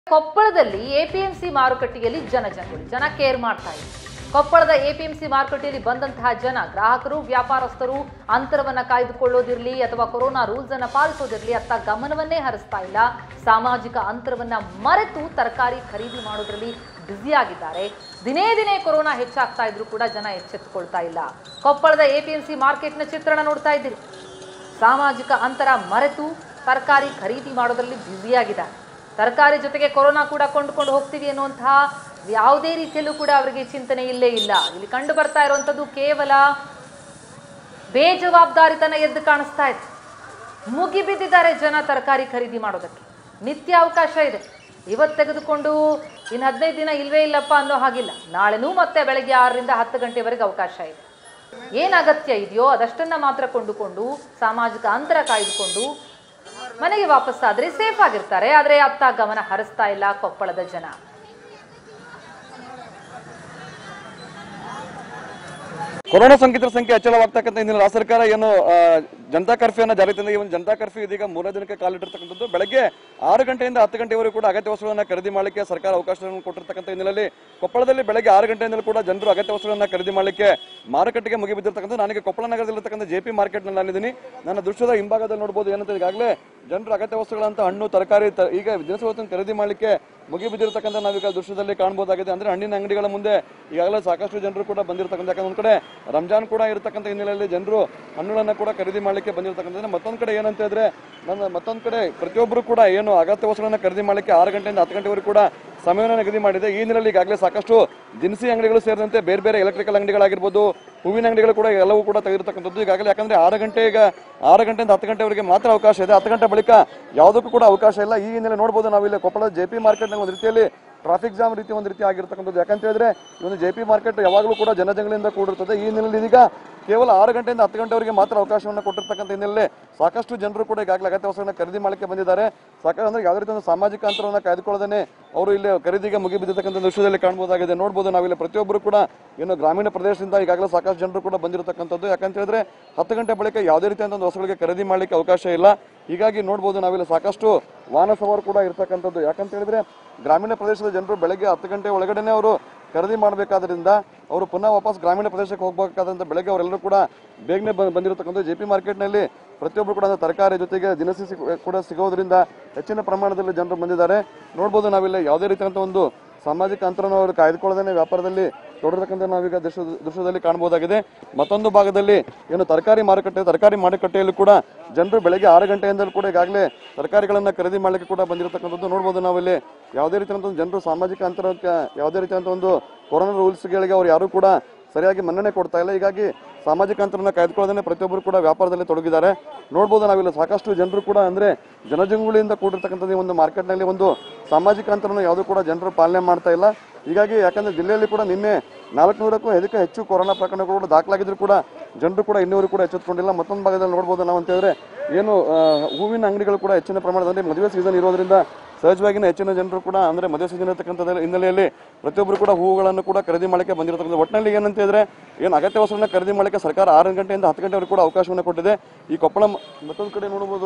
ಕೊಪ್ಪಳದಲ್ಲಿ ಎಪಿಎಂಸಿ ಮಾರುಕಟ್ಟೆಯಲ್ಲಿ ಜನಜಂಗುಳಿ ಜನ ಕೇರ್ ಮಾಡ್ತಾ ಇಲ್ಲ ಕೊಪ್ಪಳದ ಎಪಿಎಂಸಿ ಮಾರುಕಟ್ಟೆಯಲ್ಲಿ ಬಂದಂತಹ ಜನ ಗ್ರಾಹಕರು ವ್ಯಾಪಾರಸ್ಥರು ಅಂತರವನ್ನ ಕಾಯ್ದುಕೊಳ್ಳೋದಿರಲಿ ಅಥವಾ ಕೊರೋನಾ ರೂಲ್ಸ್ ಅನ್ನ ಪಾಲಿಸೋದಿರಲಿ ಅತ್ತ ಗಮನವನ್ನೇ ಹರಿಸ್ತಾ ಇಲ್ಲ ಸಾಮಾಜಿಕ ಅಂತರವನ್ನ ಮರೆತು ತರಕಾರಿ ಖರೀದಿ ಮಾಡೋದ್ರಲ್ಲಿ ಬ್ಯುಸಿ ಆಗಿದ್ದಾರೆ ದಿನೇ ದಿನೇ ಕೊರೋನಾ ಹೆಚ್ಚಾಗ್ತಾ ಇದ್ರು ಕೂಡ ಜನ ಎಚ್ಚೆತ್ತುಕೊಳ್ತಾ ಇಲ್ಲ ಕೊಪ್ಪಳದ ಎಪಿಎಂಸಿ ಮಾರ್ಕೆಟ್ನ ಚಿತ್ರಣ ನೋಡ್ತಾ ಇದ್ದೀರಿ ಸಾಮಾಜಿಕ ಅಂತರ ಮರೆತು ತರಕಾರಿ ಖರೀದಿ ಮಾಡೋದ್ರಲ್ಲಿ ಬ್ಯುಸಿಯಾಗಿದ್ದಾರೆ ತರಕಾರಿ ಜೊತೆಗೆ ಕೊರೋನಾ ಕೂಡ ಕೊಂಡುಕೊಂಡು ಹೋಗ್ತೀವಿ ಅನ್ನುವಂತಹ ಯಾವುದೇ ರೀತಿಯಲ್ಲೂ ಕೂಡ ಅವರಿಗೆ ಚಿಂತನೆ ಇಲ್ಲೇ ಇಲ್ಲ ಇಲ್ಲಿ ಕಂಡು ಬರ್ತಾ ಇರುವಂಥದ್ದು ಕೇವಲ ಬೇಜವಾಬ್ದಾರಿತನ ಎದ್ದು ಕಾಣಿಸ್ತಾ ಇದೆ ಮುಗಿ ಬಿದ್ದಿದ್ದಾರೆ ಜನ ತರಕಾರಿ ಖರೀದಿ ಮಾಡೋದಕ್ಕೆ ನಿತ್ಯ ಅವಕಾಶ ಇದೆ ಇವತ್ತು ತೆಗೆದುಕೊಂಡು ಇನ್ನು ಹದಿನೈದು ದಿನ ಇಲ್ವೇ ಇಲ್ಲಪ್ಪ ಅನ್ನೋ ಹಾಗಿಲ್ಲ ನಾಳೆನೂ ಮತ್ತೆ ಬೆಳಗ್ಗೆ ಆರರಿಂದ ಹತ್ತು ಗಂಟೆವರೆಗೆ ಅವಕಾಶ ಇದೆ ಏನು ಅಗತ್ಯ ಇದೆಯೋ ಅದಷ್ಟನ್ನ ಮಾತ್ರ ಕೊಂಡುಕೊಂಡು ಸಾಮಾಜಿಕ ಅಂತರ ಕಾಯ್ದುಕೊಂಡು ಮನೆಗೆ ವಾಪಸ್ಸಾದ್ರೆ ಸೇಫ್ ಆಗಿರ್ತಾರೆ ಆದರೆ ಅತ್ತ ಗಮನ ಹರಿಸ್ತಾ ಇಲ್ಲ ಕೊಪ್ಪಳದ ಜನ ಕೊರೋನಾ ಸೋಂಕಿತರ ಸಂಖ್ಯೆ ಹೆಚ್ಚಳವಾಗ್ತಕ್ಕಂಥ ಇಂದಿನ ರಾಜ್ಯ ಸರ್ಕಾರ ಏನು ಆ, ಜನತಾ ಕರ್ಫ್ಯೂನ ಜಾರಿ ತಂದ ಈ ಒಂದು ಜನತಾ ಕರ್ಫ್ಯೂ ಇದೀಗ ಮೂರನೇ ದಿನಕ್ಕೆ ಕಾಲಿಟ್ಟಿರ್ತಕ್ಕಂಥದ್ದು ಬೆಳಗ್ಗೆ ಆರು ಗಂಟೆಯಿಂದ ಹತ್ತು ಗಂಟೆವರೆಗೂ ಕೂಡ ಅಗತ್ಯ ವಸ್ತುಗಳನ್ನ ಖರೀದಿ ಮಾಡಲಿಕ್ಕೆ ಸರ್ಕಾರ ಅವಕಾಶವನ್ನು ಕೊಟ್ಟಿರ್ತಕ್ಕಂಥ ಹಿನ್ನೆಲೆಯಲ್ಲಿ ಕೊಪ್ಪಳದಲ್ಲಿ ಬೆಳಗ್ಗೆ ಆರು ಗಂಟೆಯಿಂದಲೂ ಕೂಡ ಜನರು ಅಗತ್ಯ ವಸ್ತುಗಳನ್ನ ಖರೀದಿ ಮಾಡಲಿಕ್ಕೆ ಮಾರುಕಟ್ಟೆಗೆ ಮುಗಿಬಿದ್ದಿರ್ತಕ್ಕಂಥ ನನಗೆ ಕೊಪ್ಪಳ ನಗರದಲ್ಲಿರ್ತಕ್ಕಂಥ ಜೆ ಪಿ ಮಾರ್ಕೆಟ್ನಲ್ಲಿ ನಾನಿದ್ದೀನಿ ನನ್ನ ದೃಶ್ಯದ ಹಿಂಭಾಗದಲ್ಲಿ ನೋಡಬಹುದು ಏನಂತ ಈಗಾಗಲೇ ಜನರು ಅಗತ್ಯ ವಸ್ತುಗಳಂತ ಹಣ್ಣು ತರಕಾರಿ ತ- ಈಗ ದಿನಸಿ ವಸ್ತುವನ್ನು ಖರೀದಿ ಮಾಡಲಿಕ್ಕೆ ಮುಗಿಬಿದ್ದಿರ್ತಕ್ಕಂಥ ನಾವೀಗ ದೃಶ್ಯದಲ್ಲಿ ಕಾಣಬಹುದಾಗಿದೆ ಅಂದ್ರೆ ಹಣ್ಣಿನ ಅಂಗಡಿಗಳ ಮುಂದೆ ಈಗಾಗಲೇ ಸಾಕಷ್ಟು ಜನರು ಕೂಡ ಬಂದಿರತಕ್ಕಂಥ ಯಾಕಂದ್ರೆ ಒಂದ್ ಕಡೆ ರಂಜಾನ್ ಕೂಡ ಇರತಕ್ಕಂಥ ಹಿನ್ನೆಲೆಯಲ್ಲಿ ಜನರು ಹಣ್ಣುಗಳನ್ನ ಕೂಡ ಖರೀದಿ ಮಾಡಲಿಕ್ಕೆ ಬಂದಿರತಕ್ಕಂಥ ಮತ್ತೊಂದ್ ಕಡೆ ಏನಂತ ಹೇಳಿದ್ರೆ ನನ್ನ ಮತ್ತೊಂದ್ ಕಡೆ ಪ್ರತಿಯೊಬ್ಬರು ಕೂಡ ಏನು ಅಗತ್ಯ ವಸ್ತುಗಳನ್ನ ಖರೀದಿ ಮಾಡಲಿಕ್ಕೆ ಆರು ಗಂಟೆಯಿಂದ ಹತ್ತು ಗಂಟೆವರೆಗೂ ಕೂಡ ಸಮಯವನ್ನು ನಿಗದಿ ಮಾಡಿದೆ ಈ ನಿಟ್ಟಿನಲ್ಲಿ ಈಗಾಗಲೇ ಸಾಕಷ್ಟು ದಿನಸಿ ಅಂಗಡಿಗಳು ಸೇರಿದಂತೆ ಬೇರೆ ಬೇರೆ ಎಲೆಕ್ಟ್ರಿಕಲ್ ಅಂಗಡಿಗಳಾಗಿರ್ಬೋದು ಹೂವಿನ ಅಂಗಡಿಗಳು ಕೂಡ ಎಲ್ಲವೂ ಕೂಡ ತೆಗೆದಿರ್ತಕ್ಕಂಥದ್ದು ಈಗಾಗಲೇ ಯಾಕಂದ್ರೆ ಆರು ಗಂಟೆ ಈಗ ಆರು ಗಂಟೆಯಿಂದ ಹತ್ತು ಗಂಟೆವರೆಗೆ ಮಾತ್ರ ಅವಕಾಶ ಇದೆ ಹತ್ತು ಗಂಟೆ ಬಳಿಕ ಯಾವುದಕ್ಕೂ ಕೂಡ ಅವಕಾಶ ಇಲ್ಲ ಈ ಹಿನ್ನೆಲೆ ನೋಡಬಹುದು ನಾವಿಲ್ಲಿ ಕೊಪ್ಪಳದ ಜೆ ಪಿ ಮಾರ್ಕೆಟ್ನಲ್ಲಿ ಒಂದು ರೀತಿಯಲ್ಲಿ ಟ್ರಾಫಿಕ್ ಜಾಮ್ ರೀತಿ ಒಂದು ರೀತಿ ಆಗಿರ್ತಕ್ಕಂಥದ್ದು ಯಾಕಂತ ಹೇಳಿದ್ರೆ ಈ ಒಂದು ಜೆ ಪಿ ಮಾರ್ಕೆಟ್ ಯಾವಾಗಲೂ ಕೂಡ ಜನಜಂಗಳಿಂದ ಕೂಡಿರ್ತದೆ ಈ ಹಿನ್ನೆಲೆಯಲ್ಲಿ ಇದೀಗ ಕೇವಲ ಆರು ಗಂಟೆಯಿಂದ ಹತ್ತು ಗಂಟೆವರೆಗೆ ಮಾತ್ರ ಅವಕಾಶವನ್ನು ಕೊಟ್ಟಿರ್ತಕ್ಕಂಥ ಹಿನ್ನೆಲೆಯಲ್ಲಿ ಸಾಕಷ್ಟು ಜನರು ಕೂಡ ಈಗಾಗಲೇ ಅಗತ್ಯ ವಸ್ತುಗಳನ್ನ ಖರೀದಿ ಮಾಡಲಿಕ್ಕೆ ಬಂದಿದ್ದಾರೆ ಸಾಕಷ್ಟು ಅಂದ್ರೆ ಯಾವುದೇ ರೀತಿ ಒಂದು ಸಾಮಾಜಿಕ ಅಂತರವನ್ನು ಕಾಯ್ದುಕೊಳ್ಳದೇ ಅವರು ಇಲ್ಲಿ ಖರೀದಿಗೆ ಮುಗಿಬಿದ್ದಿರ್ತಕ್ಕಂಥ ದೃಶ್ಯದಲ್ಲಿ ಕಾಣಬಹುದಾಗಿದೆ ನೋಡಬಹುದು ನಾವಿಲ್ಲಿ ಪ್ರತಿಯೊಬ್ಬರು ಕೂಡ ಏನು ಗ್ರಾಮೀಣ ಪ್ರದೇಶದಿಂದ ಈಗಾಗಲೇ ಸಾಕಷ್ಟು ಜನರು ಕೂಡ ಬಂದಿರತಕ್ಕಂಥದ್ದು ಯಾಕಂತ ಹೇಳಿದ್ರೆ ಹತ್ತು ಗಂಟೆ ಬಳಿಕ ಯಾವುದೇ ರೀತಿಯಾದ ಒಂದು ವಸ್ತುಗಳಿಗೆ ಖರೀದಿ ಮಾಡಲಿಕ್ಕೆ ಅವಕಾಶ ಇಲ್ಲ ಹೀಗಾಗಿ ನೋಡಬಹುದು ನಾವಿಲ್ಲಿ ಸಾಕಷ್ಟು ವಾಹನ ಸವಾರು ಕೂಡ ಇರ್ತಕ್ಕಂಥದ್ದು ಯಾಕಂತ ಹೇಳಿದ್ರೆ ಗ್ರಾಮೀಣ ಪ್ರದೇಶದ ಜನರು ಬೆಳಗ್ಗೆ ಹತ್ತು ಗಂಟೆ ಒಳಗಡೆನೆ ಅವರು ಖರೀದಿ ಮಾಡಬೇಕಾದ್ರಿಂದ ಅವರು ಪುನಃ ವಾಪಸ್ ಗ್ರಾಮೀಣ ಪ್ರದೇಶಕ್ಕೆ ಹೋಗಬೇಕಾದಂತ ಬೆಳಗ್ಗೆ ಅವರೆಲ್ಲರೂ ಕೂಡ ಬೇಗನೆ ಬಂದ್- ಬಂದಿರತಕ್ಕಂಥ ಜೆ ಪಿ ಮಾರ್ಕೆಟ್ನಲ್ಲಿ ಪ್ರತಿಯೊಬ್ಬರು ಕೂಡ ಅಂದ್ರೆ ತರಕಾರಿ ಜೊತೆಗೆ ದಿನಸಿ ಸಿಗ್- ಕೂಡ ಸಿಗೋದ್ರಿಂದ ಹೆಚ್ಚಿನ ಪ್ರಮಾಣದಲ್ಲಿ ಜನರು ಬಂದಿದ್ದಾರೆ ನೋಡ್ಬೋದು ನಾವಿಲ್ಲಿ ಯಾವುದೇ ರೀತಿಯಾದಂಥ ಒಂದು ಸಾಮಾಜಿಕ ಅಂತರವನ್ನು ಅವರು ಕಾಯ್ದುಕೊಳ್ಳದೇ ವ್ಯಾಪಾರದಲ್ಲಿ ತೊಡರ್ತಕ್ಕಂಥ ನಾವೀಗ ದೃಶ್ಯ ದೃಶ್ಯದಲ್ಲಿ ಕಾಣಬಹುದಾಗಿದೆ ಮತ್ತೊಂದು ಭಾಗದಲ್ಲಿ ಏನು ತರಕಾರಿ ಮಾರುಕಟ್ಟೆ ತರಕಾರಿ ಮಾರುಕಟ್ಟೆಯಲ್ಲೂ ಕೂಡ ಜನರು ಬೆಳಗ್ಗೆ ಆರು ಗಂಟೆಯಿಂದಲೂ ಕೂಡ ಈಗಾಗಲೇ ತರಕಾರಿಗಳನ್ನ ಖರೀದಿ ಮಾಡಲಿಕ್ಕೆ ಕೂಡ ಬಂದಿರತಕ್ಕಂಥದ್ದು ನೋಡ್ಬೋದು ನಾವಿಲ್ಲಿ ಯಾವುದೇ ರೀತಿಯಾದಂಥ ಒಂದು ಜನರು ಸಾಮಾಜಿಕ ಅಂತರಕ್ಕೆ ಯಾವುದೇ ರೀತಿಯಾದಂಥ ಒಂದು ಕೊರೋನಾ ರೂಲ್ಸ್ಗಳಿಗೆ ಅವ್ರು ಯಾರು ಕೂಡ ಸರಿಯಾಗಿ ಮನ್ನಣೆ ಕೊಡ್ತಾ ಇಲ್ಲ ಹೀಗಾಗಿ ಸಾಮಾಜಿಕ ಅಂತರನ ಕಾಯ್ದುಕೊಳ್ಳೋದೇ ಪ್ರತಿಯೊಬ್ಬರು ಕೂಡ ವ್ಯಾಪಾರದಲ್ಲಿ ತೊಡಗಿದ್ದಾರೆ ನೋಡ್ಬೋದು ನಾವಿಲ್ಲಿ ಸಾಕಷ್ಟು ಜನರು ಕೂಡ ಅಂದ್ರೆ ಜನಜಂಗುಳಿಯಿಂದ ಕೂಡಿರ್ತಕ್ಕಂಥದ್ದು ಈ ಒಂದು ಮಾರ್ಕೆಟ್ನಲ್ಲಿ ಒಂದು ಸಾಮಾಜಿಕ ಅಂತರನ ಯಾವುದೂ ಕೂಡ ಜನರು ಪಾಲನೆ ಮಾಡ್ತಾ ಇಲ್ಲ ಹೀಗಾಗಿ ಯಾಕಂದ್ರೆ ಜಿಲ್ಲೆಯಲ್ಲಿ ಕೂಡ ನಿನ್ನೆ ನಾಲ್ಕುನೂರಕ್ಕೂ ಅದಕ್ಕೆ ಹೆಚ್ಚು ಕೊರೋನಾ ಪ್ರಕರಣಗಳು ಕೂಡ ದಾಖಲಾಗಿದ್ರು ಕೂಡ ಜನರು ಕೂಡ ಇನ್ನೂರು ಕೂಡ ಎಚ್ಚೆತ್ತುಕೊಂಡಿಲ್ಲ ಮತ್ತೊಂದು ಭಾಗದಲ್ಲಿ ನೋಡ್ಬೋದು ನಾವು ಅಂತ ಹೇಳಿದ್ರೆ ಏನು ಆ, ಹೂವಿನ ಅಂಗಡಿಗಳು ಕೂಡ ಹೆಚ್ಚಿನ ಪ್ರಮಾಣದಲ್ಲಿ ಮದುವೆ ಸೀಸನ್ ಇರೋದ್ರಿಂದ ಸಹಜವಾಗಿನ ಹೆಚ್ಚಿನ ಜನರು ಕೂಡ ಅಂದ್ರೆ ಮದುವೆ ಸೀಸನ್ ಇರತಕ್ಕಂಥ ಹಿನ್ನೆಲೆಯಲ್ಲಿ ಪ್ರತಿಯೊಬ್ಬರು ಕೂಡ ಹೂವುಗಳನ್ನು ಕೂಡ ಖರೀದಿ ಮಾಡಲಿಕ್ಕೆ ಬಂದಿರತಕ್ಕಂಥ ಒಟ್ಟಿನಲ್ಲಿ ಏನಂತ ಹೇಳಿದ್ರೆ ಏನು ಅಗತ್ಯ ವಸ್ತುಗಳನ್ನ ಖರೀದಿ ಮಾಡಲಿಕ್ಕೆ ಸರ್ಕಾರ ಆರು ಗಂಟೆಯಿಂದ ಹತ್ತು ಗಂಟೆವರೆಗೂ ಕೂಡ ಅವಕಾಶವನ್ನು ಕೊಟ್ಟಿದೆ ಈ ಕೊಪ್ಪಳ ಮ- ಮತ್ತೊಂದು ಕಡೆ ನೋಡಬಹುದು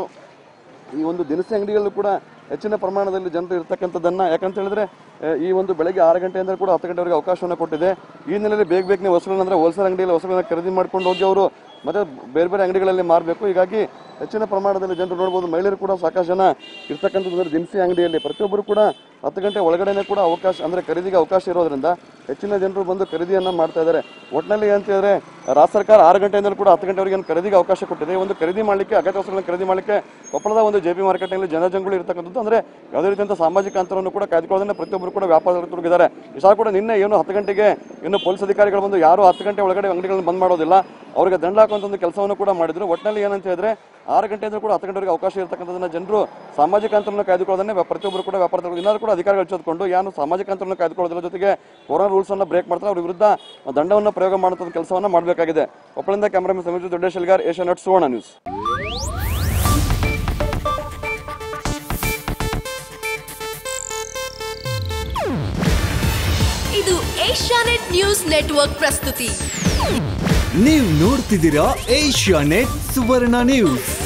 ಈ ಒಂದು ದಿನಸಿ ಅಂಗಡಿಗಳಲ್ಲೂ ಕೂಡ ಹೆಚ್ಚಿನ ಪ್ರಮಾಣದಲ್ಲಿ ಜನರು ಇರ್ತಕ್ಕಂಥದ್ದನ್ನ ಯಾಕಂತ ಹೇಳಿದ್ರೆ ಆ, ಈ ಒಂದು ಬೆಳಗ್ಗೆ ಆರು ಗಂಟೆಯಿಂದ ಕೂಡ ಹತ್ತು ಗಂಟೆವರೆಗೆ ಅವಕಾಶವನ್ನು ಕೊಟ್ಟಿದೆ ಈ ಹಿನ್ನೆಲೆಯಲ್ಲಿ ಬೇಗ ಬೇಗನೆ ವಸ್ತುಗಳನ್ನ ಅಂದ್ರೆ ಹೋಲ್ಸೇಲ್ ಅಂಗಡಿಯಲ್ಲಿ ವಸ್ತುಗಳನ್ನ ಖರೀದಿ ಮಾಡ್ಕೊಂಡು ಹೋಗಿ ಅವರು ಮತ್ತೆ ಬೇರೆ ಬೇರೆ ಅಂಗಡಿಗಳಲ್ಲಿ ಮಾರಬೇಕು ಹೀಗಾಗಿ ಹೆಚ್ಚಿನ ಪ್ರಮಾಣದಲ್ಲಿ ಜನರು ನೋಡ್ಬೋದು ಮಹಿಳೆಯರು ಕೂಡ ಸಾಕಷ್ಟು ಜನ ಇರ್ತಕ್ಕಂಥದ್ದು ಅಂದ್ರೆ ದಿನಸಿ ಅಂಗಡಿಯಲ್ಲಿ ಪ್ರತಿಯೊಬ್ಬರು ಕೂಡ ಹತ್ತು ಗಂಟೆ ಒಳಗಡೆನೆ ಕೂಡ ಅವಕಾಶ ಅಂದ್ರೆ ಖರೀದಿಗೆ ಅವಕಾಶ ಇರೋದ್ರಿಂದ ಹೆಚ್ಚಿನ ಜನರು ಬಂದು ಖರೀದಿಯನ್ನ ಮಾಡ್ತಾ ಇದ್ದಾರೆ ಒಟ್ಟಿನಲ್ಲಿ ಅಂತ ಹೇಳಿದ್ರೆ ರಾಜ್ಯ ಸರ್ಕಾರ ಆರು ಗಂಟೆಯಿಂದಲೂ ಕೂಡ ಹತ್ತು ಗಂಟೆವರೆಗೆ ಏನು ಖರೀದಿಗೆ ಅವಕಾಶ ಕೊಟ್ಟಿದೆ ಈ ಒಂದು ಖರೀದಿ ಮಾಡಲಿಕ್ಕೆ ಅಗತ್ಯ ವಸ್ತುಗಳನ್ನು ಖರೀದಿ ಮಾಡಲಿಕ್ಕೆ ಕೊಪ್ಪಳದ ಒಂದು ಜೆ ಪಿ ಮಾರ್ಕೆಟ್ನಲ್ಲಿ ಜನಜಂಗುಳಿ ಇರತಕ್ಕಂಥದ್ದು ಅಂದ್ರೆ ಯಾವುದೇ ರೀತಿಯಂತ ಸಾಮಾಜಿಕ ಅಂತರವನ್ನು ಕೂಡ ಕಾಯ್ದುಕೊಳ್ಳೋದನ್ನ ಪ್ರತಿಯೊಬ್ಬರು ಕೂಡ ವ್ಯಾಪಾರದಲ್ಲಿ ತೊಡಗಿದ್ದಾರೆ ಇಷ್ಟ ಕೂಡ ನಿನ್ನೆ ಏನು ಹತ್ತು ಗಂಟೆಗೆ ಏನು ಪೊಲೀಸ್ ಅಧಿಕಾರಿಗಳು ಬಂದು ಯಾರು ಹತ್ತು ಗಂಟೆ ಒಳಗಡೆ ಅಂಗಡಿಗಳನ್ನು ಬಂದ್ ಮಾಡೋದಿಲ್ಲ ಅವರಿಗೆ ದಂಡ ಹಾಕುವಂತ ಒಂದು ಕೆಲಸವನ್ನು ಕೂಡ ಮಾಡಿದ್ರು ಒಟ್ಟಿನಲ್ಲಿ ಏನಂತ ಹೇಳಿದ್ರೆ ಆರು ಗಂಟೆಯಿಂದ ಕೂಡ ಹತ್ತು ಗಂಟೆವರೆಗೆ ಅವಕಾಶ ಇರತಕ್ಕಂಥದ್ದನ್ನ ಜನರು ಸಾಮಾಜಿಕ ಅಂತರವನ್ನು ಕಾಯ್ದುಕೊಳ್ಳೋದನ್ನೇ ವ್ಯಾ- ಪ್ರತಿಯೊಬ್ಬರು ಕೂಡ ವ್ಯಾಪಾರದಲ್ಲಿ ಇನ್ನಾರು ಕೂಡ ಅಧಿಕಾರಿಗಳು ಎಚ್ಚೆತ್ತುಕೊಂಡು ಯಾರು ಸಾಮಾಜಿಕ ಅಂತರವನ್ನು ಕಾಯ್ದುಕೊಳ್ಳೋದ್ರ ಜೊತೆಗೆ ಕೊರೋನಾ ರೂಲ್ಸ್ ಅನ್ನ ಬ್ರೇಕ್ ಮಾಡ್ತಾರೆ ಅವ್ರ ವಿರುದ್ಧ ದಂಡವನ್ನು ಪ್ರಯೋಗ ಮಾಡುವಂತ ಕೆಲಸವನ್ನ ಮಾಡಬೇಕಾಗಿದೆ ಕೊಪ್ಪಳದಿಂದ cameraman Sameer Dodda Shelgar Asianet Suvarna news ಇದು ಏಷ್ಯಾನೆಟ್ ನ್ಯೂಸ್ ನೆಟ್ವರ್ಕ್ ಪ್ರಸ್ತುತಿ ನೀವು ನೋಡ್ತಿದ್ದೀರಾ ಏಷ್ಯಾ ನೆಟ್ ಸುವರ್ಣ ನ್ಯೂಸ್